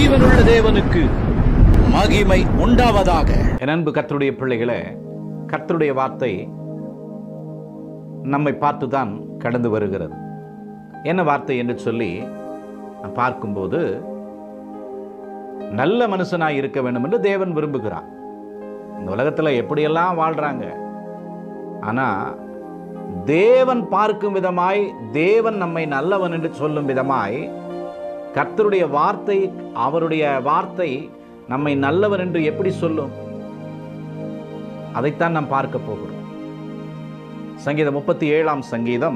ஜீவனுள்ள தேவனுக்கு மகிமை உண்டாவதாக என் அன்பு கர்த்தருடைய பிள்ளைகளே கர்த்தருடைய வார்த்தை நம்மை பார்த்து தான் கடந்து வருகிறது என்ன வார்த்தை என்று சொல்லி நான் பார்க்கும்போது நல்ல மனுஷனாய் இருக்க வேண்டும் என்று தேவன் விரும்புகிறார் இந்த உலகத்தில் எப்படியெல்லாம் வாழ்றாங்க ஆனால் தேவன் பார்க்கும் விதமாய் தேவன் நம்மை நல்லவன் என்று சொல்லும் விதமாய் கர்த்தருடைய வார்த்தை அவருடைய வார்த்தை நம்மை நல்லவன் என்று எப்படி சொல்லும் அதைத்தான் நாம் பார்க்க போகிறோம் சங்கீதம் முப்பத்தி ஏழாம் சங்கீதம்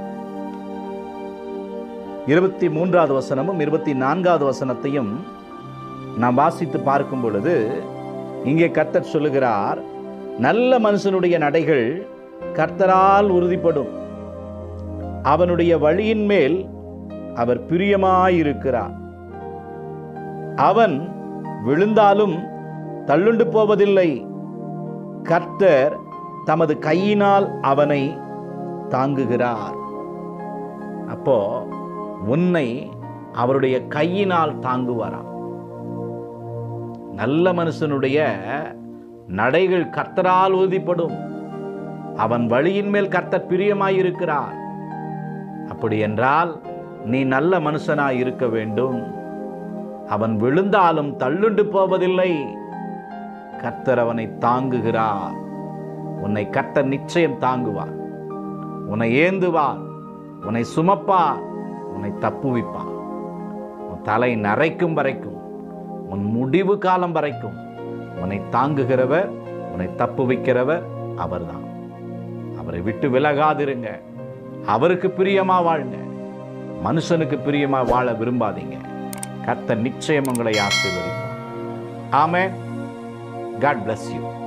இருபத்தி மூன்றாவது வசனமும் இருபத்தி நான்காவது வசனத்தையும் நாம் வாசித்து பார்க்கும் பொழுது இங்கே கர்த்தர் சொல்லுகிறார் நல்ல மனுஷனுடைய நடைகள் கர்த்தரால் உறுதிப்படும் அவனுடைய வழியின் மேல் அவர் பிரியமாயிருக்கிறார் அவன் விழுந்தாலும் தள்ளுண்டு போவதில்லை கர்த்தர் தமது கையினால் அவனை தாங்குகிறார் அப்போ உன்னை அவருடைய கையினால் தாங்குவாராம் நல்ல மனுஷனுடைய நடைகள் கர்த்தரால் உறுதிப்படும் அவன் வழியின் மேல் கர்த்தர் பிரியமாயிருக்கிறார் அப்படி என்றால் நீ நல்ல மனுஷனாய் இருக்க வேண்டும் அவன் விழுந்தாலும் தள்ளுண்டு போவதில்லை கர்த்தர் அவனை தாங்குகிறார் உன்னை கர்த்தர் நிச்சயம் தாங்குவார் உன்னை ஏந்துவார் உன்னை சுமப்பார் உன்னை தப்புவிப்பார் உன் தலை நரைக்கும் வரைக்கும் உன் முடிவு காலம் வரைக்கும் உன்னை தாங்குகிறவர் உன்னை தப்புவிக்கிறவர் அவர்தான் அவரை விட்டு விலகாதிருங்க அவருக்கு பிரியமா வாழுங்க மனுஷனுக்கு பிரியமா வாழ விரும்பாதீங்க கர்த்தர் நிச்சயம் உங்களை ஆசீர்வதிப்பார் ஆமே காட் bless யூ